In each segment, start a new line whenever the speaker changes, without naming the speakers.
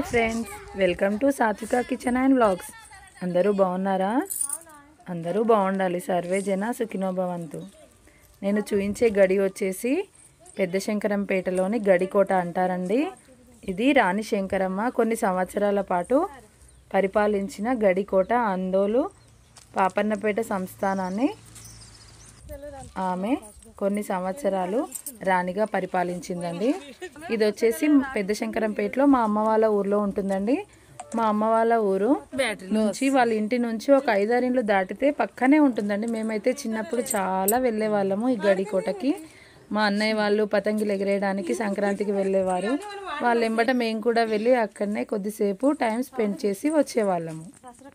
hi friends welcome to Satvika kitchen and vlogs అందరూ బాగున్నారా అందరూ బాగుండాలి సర్వే జన సుఖినోభవంతు నేను చూయించే గడి వచ్చేసి పెద్ద శంకరంపేటలోని గడికోట అంటారండి ఇది రాణి శంకరమ్మ కొన్ని సంవత్సరాల పాటు పరిపాలించిన గడికోట అందోలు పాపన్నపేట సంస్థానాన్ని ఆమె కొన్ని సంవత్సరాలు రాణిగా పరిపాలించిందండి ఇది వచ్చేసి పెద్ద శంకరంపేటలో మా అమ్మ వాళ్ళ ఊర్లో ఉంటుందండి మా అమ్మ వాళ్ళ ఊరు నుంచి వాళ్ళ ఇంటి నుంచి ఒక ఐదారిండ్లు దాటితే పక్కనే ఉంటుందండి మేమైతే చిన్నప్పుడు చాలా వెళ్ళే వాళ్ళము ఈ గడికోటకి మా అన్నయ్య వాళ్ళు పతంగిలు ఎగిరేయడానికి సంక్రాంతికి వెళ్ళేవారు వాళ్ళ ఎంబట మేము కూడా వెళ్ళి అక్కడనే కొద్దిసేపు టైం స్పెండ్ చేసి వచ్చేవాళ్ళము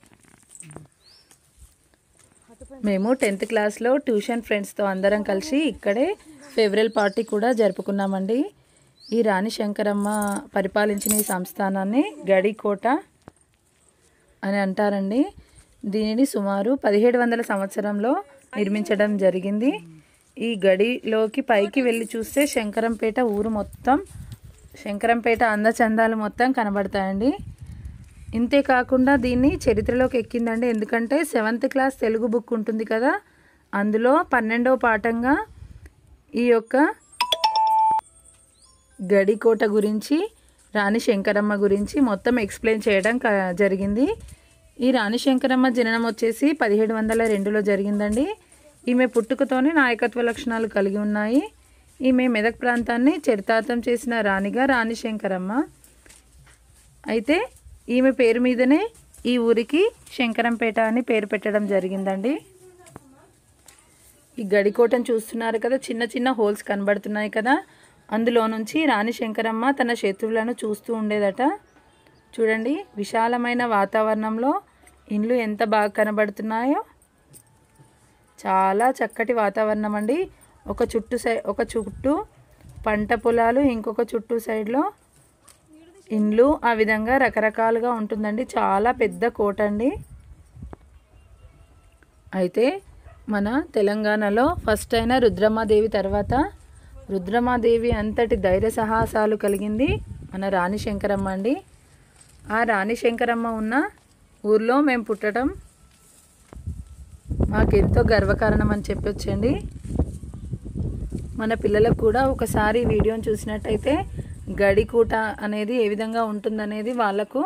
మేము టెన్త్ క్లాస్లో ట్యూషన్ ఫ్రెండ్స్తో అందరం కలిసి ఇక్కడే ఫేవరల్ పార్టీ కూడా జరుపుకున్నామండి ఈ రాణి శంకరమ్మ పరిపాలించిన ఈ సంస్థానాన్ని గడికోట అని అంటారండి దీనిని సుమారు పదిహేడు వందల సంవత్సరంలో నిర్మించడం జరిగింది ఈ గడిలోకి పైకి వెళ్ళి చూస్తే శంకరంపేట ఊరు మొత్తం శంకరంపేట అందచందాలు మొత్తం కనబడతాయండి ఇంతే కాకుండా దీన్ని చరిత్రలోకి ఎక్కిందండి ఎందుకంటే సెవెంత్ క్లాస్ తెలుగు బుక్ ఉంటుంది కదా అందులో పన్నెండవ పాఠంగా ఈ యొక్క గడికోట గురించి రాణి శంకరమ్మ గురించి మొత్తం ఎక్స్ప్లెయిన్ చేయడం క- జరిగింది ఈ రాణి శంకరమ్మ జననం వచ్చేసి పదిహేడు వందల రెండులో జరిగిందండి ఈమె పుట్టుకతోనే నాయకత్వ లక్షణాలు కలిగి ఉన్నాయి ఈమె మెదక్ ప్రాంతాన్ని చరితార్థం చేసిన రాణిగా రాణి శంకరమ్మ అయితే ఈమె పేరు మీదనే ఈ ఊరికి శంకరంపేట అని పేరు పెట్టడం జరిగిందండి ఈ గడికోటను చూస్తున్నారు కదా చిన్న చిన్న హోల్స్ కనబడుతున్నాయి కదా అందులో నుంచి రాణి శంకరమ్మ తన శత్రువులను చూస్తూ ఉండేదట చూడండి విశాలమైన వాతావరణంలో ఇండ్లు ఎంత బాగా కనబడుతున్నాయో చాలా చక్కటి వాతావరణం అండి ఒక చుట్టూ సై ఒక చుట్టూ పంట పొలాలు ఇంకొక చుట్టూ సైడ్లో ఇండ్లు ఆ విధంగా రకరకాలుగా ఉంటుందండి చాలా పెద్ద కోట అండి అయితే మన తెలంగాణలో ఫస్ట్ అయిన రుద్రమాదేవి తర్వాత రుద్రమాదేవి అంతటి ధైర్య సాహసాలు కలిగింది మన రాణి శంకరమ్మ అండి ఆ రాణి శంకరమ్మ ఉన్న ఊర్లో మేము పుట్టడం మాకెంతో గర్వకారణం అని చెప్పొచ్చండి మన పిల్లలకు కూడా ఒకసారి ఈ వీడియోని చూసినట్టయితే గడికూట అనేది ఏ విధంగా ఉంటుందనేది వాళ్ళకు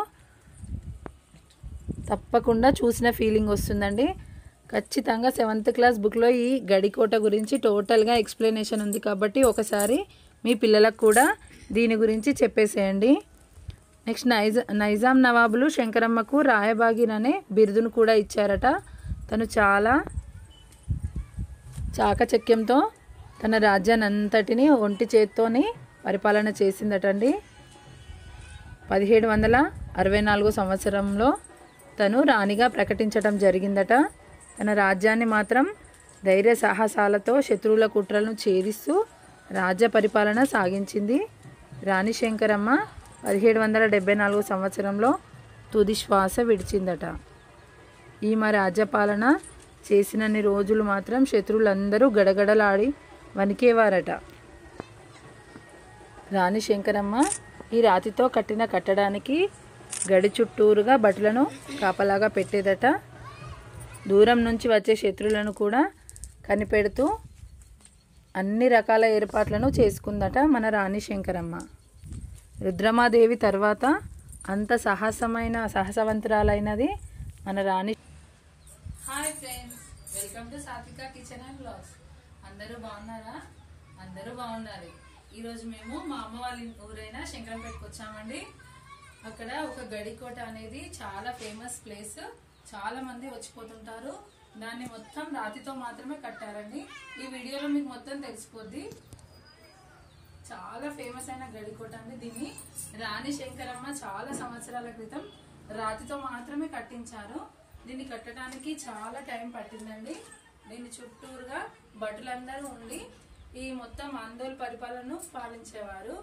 తప్పకుండా చూసిన ఫీలింగ్ వస్తుందండి ఖచ్చితంగా సెవెంత్ క్లాస్ బుక్లో ఈ గడికోట గురించి టోటల్గా ఎక్స్ప్లెనేషన్ ఉంది కాబట్టి ఒకసారి మీ పిల్లలకు కూడా దీని గురించి చెప్పేసేయండి నెక్స్ట్ నైజ నైజాం నవాబులు శంకరమ్మకు రాయబాగిన్ అనే బిరుదును కూడా ఇచ్చారట తను చాలా చాకచక్యంతో తన రాజ్యాన్ని అంతటిని ఒంటి చేత్తోని పరిపాలన చేసిందటండి పదిహేడు వందల అరవై నాలుగో సంవత్సరంలో తను రాణిగా ప్రకటించడం జరిగిందట తన రాజ్యాన్ని మాత్రం ధైర్య సాహసాలతో శత్రువుల కుట్రలను ఛేదిస్తూ రాజ్య పరిపాలన సాగించింది రాణి శంకరమ్మ పదిహేడు వందల డెబ్బై నాలుగో సంవత్సరంలో తుది శ్వాస విడిచిందట ఈమె రాజ్యపాలన చేసినన్ని రోజులు మాత్రం శత్రువులందరూ గడగడలాడి వణికేవారట రాణి శంకరమ్మ ఈ రాతితో కట్టిన కట్టడానికి గడి చుట్టూరుగా భటులను కాపలాగా పెట్టేదట దూరం నుంచి వచ్చే శత్రువులను కూడా కనిపెడుతూ అన్ని రకాల ఏర్పాట్లను చేసుకుందట మన రాణి శంకరమ్మ రుద్రమాదేవి తర్వాత అంత సాహసమైన సాహసవంతురాలైనది మన రాణి hi friends welcome to Satvika kitchen and blogs అందరూ బాగున్నారా అందరూ బాగున్నారు ఈరోజు మేము మా అమ్మ వాళ్ళ ఇంటి ఊరైన శంకరంపేటకు వచ్చామండి అక్కడ ఒక గడికోట అనేది చాలా ఫేమస్ ప్లేస్ చాలా మంది వచ్చిపోతుంటారు దాన్ని మొత్తం రాతితో మాత్రమే కట్టారండి ఈ వీడియోలో మీకు మొత్తం తెలిసిపోద్ది చాలా ఫేమస్ అయిన గడికోట అండి దీన్ని రాణి శంకరమ్మ చాలా సంవత్సరాల క్రితం రాతితో మాత్రమే కట్టించారు దీన్ని కట్టడానికి చాలా టైం పట్టిందండి దీని చుట్టూరుగా భటులందరూ ఉండి ఈ మొత్తం ఆందోళన పరిపాలనను పాలించేవారు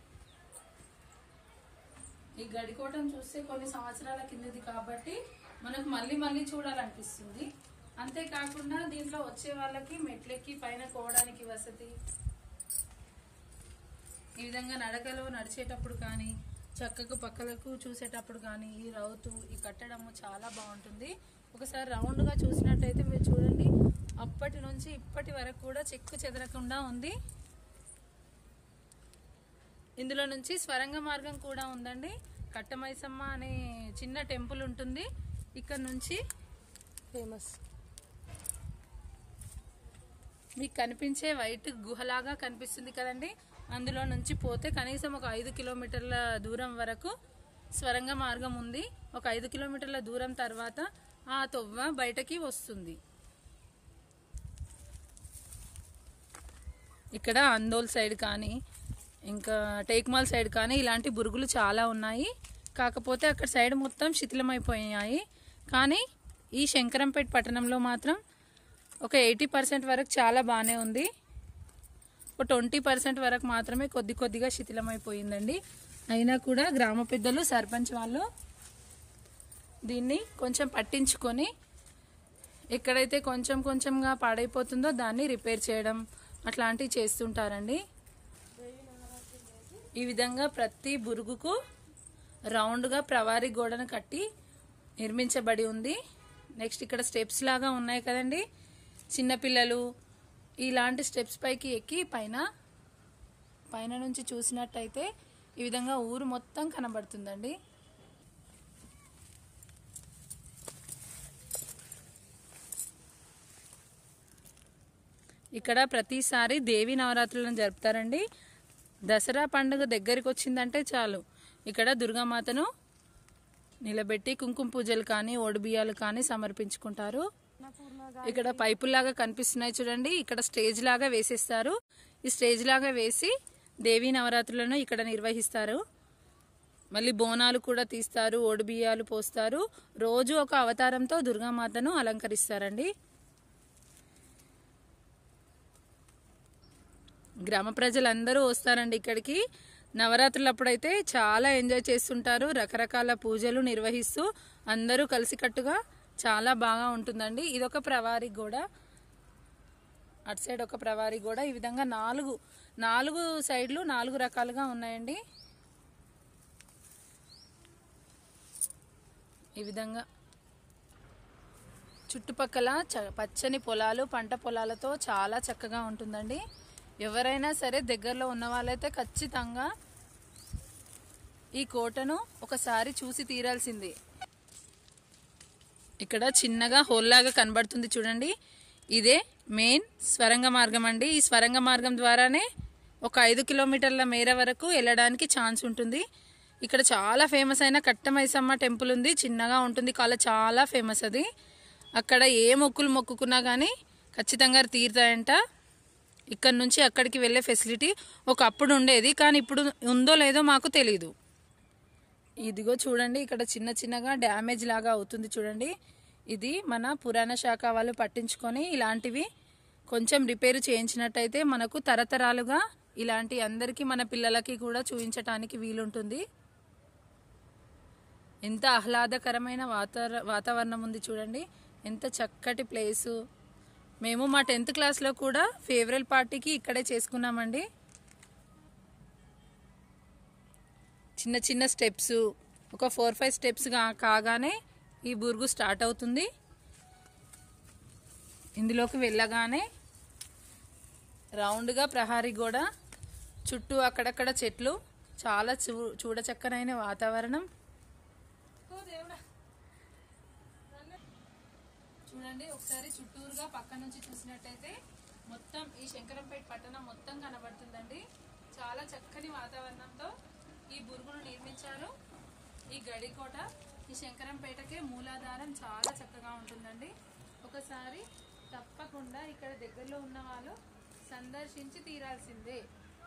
ఈ గడికోటను చూస్తే కొన్ని సంవత్సరాల కిందది కాబట్టి మనకు మళ్ళీ మళ్ళీ చూడాలనిపిస్తుంది అంతేకాకుండా దీంట్లో వచ్చే వాళ్ళకి మెట్లెక్కి పైన పోవడానికి వసతి ఈ విధంగా నడకలో నడిచేటప్పుడు కానీ చక్కకు పక్కలకు చూసేటప్పుడు కానీ ఈ రౌతు ఈ కట్టడము చాలా బాగుంటుంది ఒకసారి రౌండ్గా చూసినట్టయితే మీరు చూడండి అప్పటి నుంచి ఇప్పటి వరకు కూడా చెక్కు చెదరకుండా ఉంది ఇందులో నుంచి స్వరంగ మార్గం కూడా ఉందండి కట్టమైసమ్మ అనే చిన్న టెంపుల్ ఉంటుంది ఇక్కడ నుంచి
ఫేమస్
మీకు కనిపించే వైట్ గుహలాగా కనిపిస్తుంది కదండి అందులో నుంచి పోతే కనీసం ఒక ఐదు కిలోమీటర్ల దూరం వరకు స్వరంగ మార్గం ఉంది ఒక ఐదు కిలోమీటర్ల దూరం తర్వాత ఆ తొవ్వ బయటకి వస్తుంది ఇక్కడ అందోల్ సైడ్ కానీ ఇంకా టేక్మాల్ సైడ్ కానీ ఇలాంటి బురుగులు చాలా ఉన్నాయి కాకపోతే అక్కడ సైడ్ మొత్తం శిథిలమైపోయాయి కానీ ఈ శంకరంపేట పట్టణంలో మాత్రం ఒక ఎయిటీ పర్సెంట్ వరకు చాలా బాగానే ఉంది ఒక ట్వంటీ పర్సెంట్ వరకు మాత్రమే కొద్ది కొద్దిగా శిథిలమైపోయిందండి అయినా కూడా గ్రామ పెద్దలు సర్పంచ్ వాళ్ళు దీన్ని కొంచెం పట్టించుకొని ఎక్కడైతే కొంచెం కొంచెంగా పాడైపోతుందో దాన్ని రిపేర్ చేయడం అట్లాంటివి చేస్తుంటారండి ఈ విధంగా ప్రతి బురుగుకు రౌండ్గా ప్రవారీ గోడను కట్టి నిర్మించబడి ఉంది నెక్స్ట్ ఇక్కడ స్టెప్స్ లాగా ఉన్నాయి కదండి చిన్నపిల్లలు ఇలాంటి స్టెప్స్ పైకి ఎక్కి పైన పైన నుంచి చూసినట్టయితే ఈ విధంగా ఊరు మొత్తం కనబడుతుందండి ఇక్కడ ప్రతిసారి దేవి నవరాత్రులను జరుపుతారండి దసరా పండుగ దగ్గరికి వచ్చిందంటే చాలు ఇక్కడ దుర్గామాతను నిలబెట్టి కుంకుమ పూజలు కానీ ఓడిబియ్యాలు కానీ సమర్పించుకుంటారు ఇక్కడ పైపుల్లాగా కనిపిస్తున్నాయి చూడండి ఇక్కడ స్టేజ్ లాగా వేసేస్తారు ఈ స్టేజ్ లాగా వేసి దేవీ నవరాత్రులను ఇక్కడ నిర్వహిస్తారు మళ్ళీ బోనాలు కూడా తీస్తారు ఓడిబియ్యాలు పోస్తారు రోజు ఒక అవతారంతో దుర్గామాతను అలంకరిస్తారండి గ్రామ ప్రజలందరూ వస్తారండి ఇక్కడికి నవరాత్రులు అప్పుడైతే చాలా ఎంజాయ్ చేస్తుంటారు రకరకాల పూజలు నిర్వహిస్తూ అందరూ కలిసికట్టుగా చాలా బాగా ఉంటుందండి ఇదొక ప్రవారి గోడ అటు సైడ్ ఒక ప్రవారి గోడ ఈ విధంగా నాలుగు నాలుగు సైడ్లు నాలుగు రకాలుగా ఉన్నాయండి ఈ విధంగా చుట్టుపక్కల చ- పచ్చని పొలాలు పంట పొలాలతో చాలా చక్కగా ఉంటుందండి ఎవరైనా సరే దగ్గరలో ఉన్న వాళ్ళైతే ఖచ్చితంగా ఈ కోటను ఒకసారి చూసి తీరాల్సిందే ఇక్కడ చిన్నగా హోల్లాగా కనబడుతుంది చూడండి ఇదే మెయిన్ స్వరంగ మార్గం అండి ఈ స్వరంగ మార్గం ద్వారానే ఒక ఐదు కిలోమీటర్ల మేర వరకు వెళ్ళడానికి ఛాన్స్ ఉంటుంది ఇక్కడ చాలా ఫేమస్ అయిన కట్టమైసమ్మ టెంపుల్ ఉంది చిన్నగా ఉంటుంది కాల చాలా ఫేమస్ అది అక్కడ ఏ మొక్కులు మొక్కుకున్నా కానీ ఖచ్చితంగా తీరుతాయంట ఇక్కడ నుంచి అక్కడికి వెళ్ళే ఫెసిలిటీ ఒకప్పుడు ఉండేది కానీ ఇప్పుడు ఉందో లేదో మాకు తెలియదు ఇదిగో చూడండి ఇక్కడ చిన్న చిన్నగా డ్యామేజ్ లాగా అవుతుంది చూడండి ఇది మన పురాణ శాఖ వాళ్ళు పట్టించుకొని ఇలాంటివి కొంచెం రిపేర్ చేయించినట్టయితే మనకు తరతరాలుగా ఇలాంటి అందరికీ మన పిల్లలకి కూడా చూపించటానికి వీలుంటుంది ఎంత ఆహ్లాదకరమైన వాతావర వాతావరణం ఉంది చూడండి ఎంత చక్కటి ప్లేసు మేము మా టెన్త్ క్లాస్లో కూడా ఫేవరల్ పార్టీకి ఇక్కడే చేసుకున్నామండి చిన్న చిన్న స్టెప్స్ ఒక ఫోర్ ఫైవ్ స్టెప్స్ కాగానే ఈ బురుగు స్టార్ట్ అవుతుంది ఇందులోకి వెళ్ళగానే రౌండ్గా ప్రహారీ గోడ చుట్టూ అక్కడక్కడ చెట్లు చాలా చూ చూడచక్కనైన వాతావరణం చూడండి ఒకసారి చుట్టూరుగా పక్క నుంచి చూసినట్టయితే మొత్తం ఈ శంకరంపేట పట్టణం మొత్తం కనబడుతుందండి చాలా చక్కని వాతావరణంతో ఈ బురుగును నిర్మించారు ఈ గడికోట ఈ శంకరంపేటకే మూలాధారం చాలా చక్కగా ఉంటుందండి ఒకసారి తప్పకుండా ఇక్కడ దగ్గరలో ఉన్న వాళ్ళు సందర్శించి తీరాల్సిందే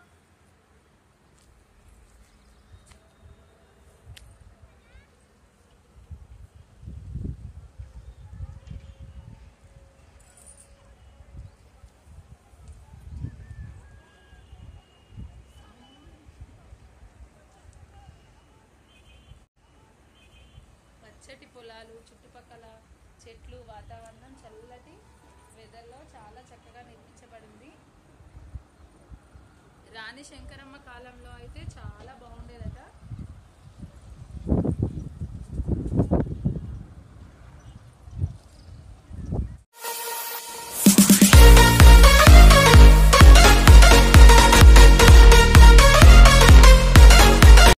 పచ్చటి పొలాలు చుట్టుపక్కల చెట్లు వాతావరణం చల్లటి వెదర్లో చాలా చక్కగా నిర్మించబడింది రాణి శంకరమ్మ కాలంలో అయితే చాలా బాగుండేదట